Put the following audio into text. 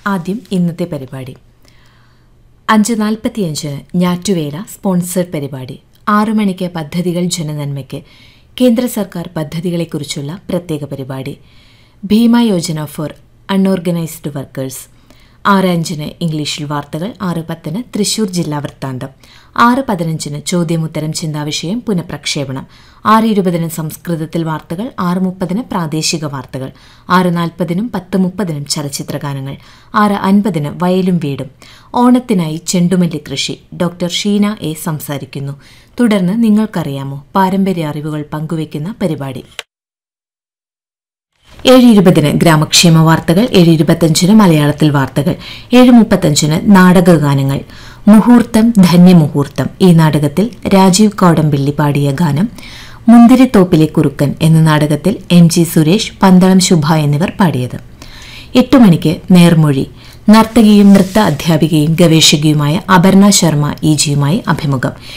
ആദ്യം ഇന്നത്തെ പരിപാടി അഞ്ച് നാൽപ്പത്തിയഞ്ചിന് ഞാറ്റുവേല സ്പോൺസേഡ് പരിപാടി ആറു മണിക്ക് പദ്ധതികൾ ജനനന്മയ്ക്ക് കേന്ദ്ര സർക്കാർ പദ്ധതികളെക്കുറിച്ചുള്ള പ്രത്യേക പരിപാടി Bima Yojana for unorganised workers ആറ് അഞ്ചിന് ഇംഗ്ലീഷിൽ വാർത്തകൾ ആറ് പത്തിന് തൃശൂർ ജില്ലാ വൃത്താന്തം ആറ് പതിനഞ്ചിന് ചോദ്യമുത്തരം ചിന്താവിഷയം പുനഃപ്രക്ഷേപണം ആറ് ഇരുപതിന് സംസ്കൃതത്തിൽ വാർത്തകൾ ആറ് മുപ്പതിന് പ്രാദേശിക വാർത്തകൾ ആറ് നാൽപ്പതിനും പത്ത് മുപ്പതിനും ചലച്ചിത്രഗാനങ്ങൾ ആറ് അൻപതിന് വയലും വീടും ഓണത്തിനായി ചെണ്ടുമല്ലി കൃഷി ഡോക്ടർ ഷീന എ സംസാരിക്കുന്നു തുടർന്ന് നിങ്ങൾക്കറിയാമോ പാരമ്പര്യ അറിവുകൾ പങ്കുവയ്ക്കുന്ന പരിപാടി ഏഴ് ഇരുപതിന് ഗ്രാമക്ഷേമ വാർത്തകൾ ഏഴ് ഇരുപത്തഞ്ചിന് മലയാളത്തിൽ വാർത്തകൾ ഏഴ് മുപ്പത്തഞ്ചിന് നാടകഗാനങ്ങൾ മുഹൂർത്തം ധന്യമുഹൂർത്തം ഈ നാടകത്തിൽ രാജീവ് കോടമ്പിള്ളി പാടിയ ഗാനം മുന്തിരിത്തോപ്പിലെ കുറുക്കൻ എന്ന നാടകത്തിൽ എം ജി സുരേഷ് പന്തളം ശുഭ എന്നിവർ പാടിയത് എട്ടു മണിക്ക് നേർമൊഴി നർത്തകിയും നൃത്ത അധ്യാപികയും ഗവേഷകയുമായ അപർണ ശർമ്മ ഇ ജിയുമായി അഭിമുഖം